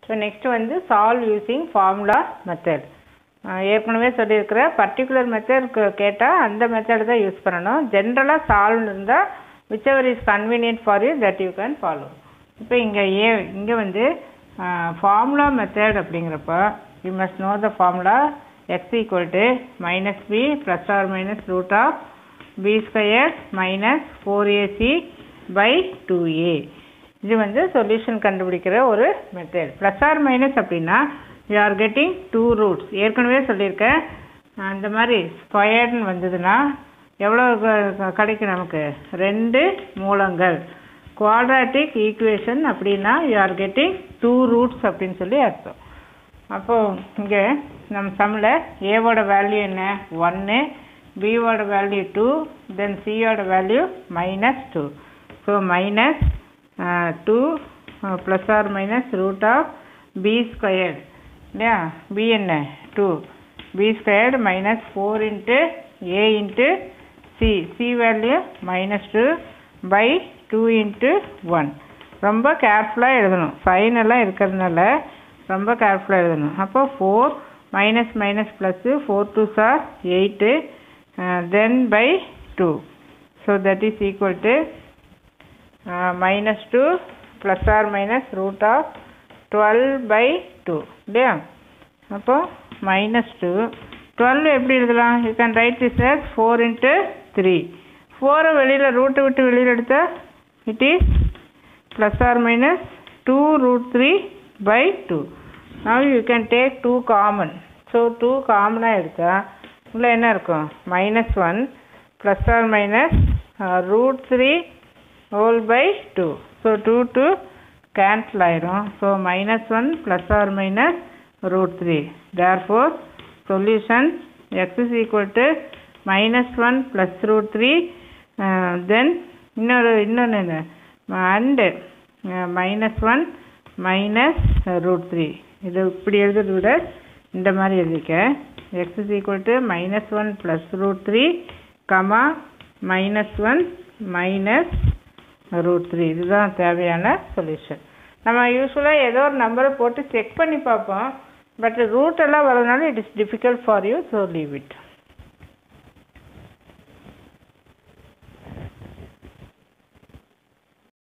so next வந்து solve using formula method ஏற்கனவே சொல்லியிருக்கிற பர்டிகுலர் மெத்தட் கேட்டால் அந்த மெத்தட் தான் யூஸ் பண்ணணும் ஜென்ரலாக சால்வ் இருந்தால் whichever is convenient for you that you can follow இப்போ இங்கே ஏ இங்கே வந்து ஃபார்முலா மெத்தட் அப்படிங்கிறப்ப you must know the formula x equal to minus b plus or minus root of b square minus four ac by two a இது வந்து solution கண்டுபிடிக்கிற ஒரு மெத்தட் ப்ளஸ் ஆர் மைனஸ் அப்படின்னா you are getting two roots ஏற்கனவே சொல்லியிருக்கேன் அந்த மாதிரி ஸ்கொயர்னு வந்ததுன்னா எவ்வளோ க- கிடைக்கும் நமக்கு ரெண்டு மூலங்கள் குவாட்ராட்டிக் ஈக்குவேஷன் அப்படின்னா you are getting two roots அப்படின்னு சொல்லி அர்த்தம் அப்போது இங்கே நம்ம சம்மில் ஏவோட வேல்யூ என்ன ஒன்று பியோட வேல்யூ டூ தென் சியோட value minus two so minus two plus or minus root of b squared இல்லையா பி என்ன two b squared minus four into a into c c value minus two by two into one ரொம்ப கேர்ஃபுல்லாக எழுதணும் sign எல்லாம் இருக்கிறதுனால ரொம்ப கேர்ஃபுல்லாக எழுதணும் அப்போ four minus minus plus four two sir eight then by two so that is equal to minus two plus or minus root of twelve by two இல்லையா அப்போ மைனஸ் டூ டுவெல் எப்படி எழுதலாம் you can write this as four into three ஃபோரை வெளியில் ரூட்டை விட்டு வெளியில் எடுத்தால் it is plus or minus two root three by two now you can take two common so two காமனாக எடுத்தால் உள்ள என்ன இருக்கும் minus one plus or minus root three whole by two so two two cancel ஆயிரும் so minus one plus or minus root three therefore solution x is equal to minus one plus root three then இன்னொரு இன்னொன்று என்ன and minus one minus root three இது இப்படி எழுதுறத விட இந்த மாதிரி எழுதிக்க x is equal to minus one plus root three comma minus one minus root three இதுதான் தேவையான சொல்யூஷன் நம்ம யூஸ்வலாக ஏதோ ஒரு நம்பரை போட்டு செக் பண்ணி பார்ப்போம் பட் ரூட் எல்லாம் வரதுனால it is difficult for you so leave it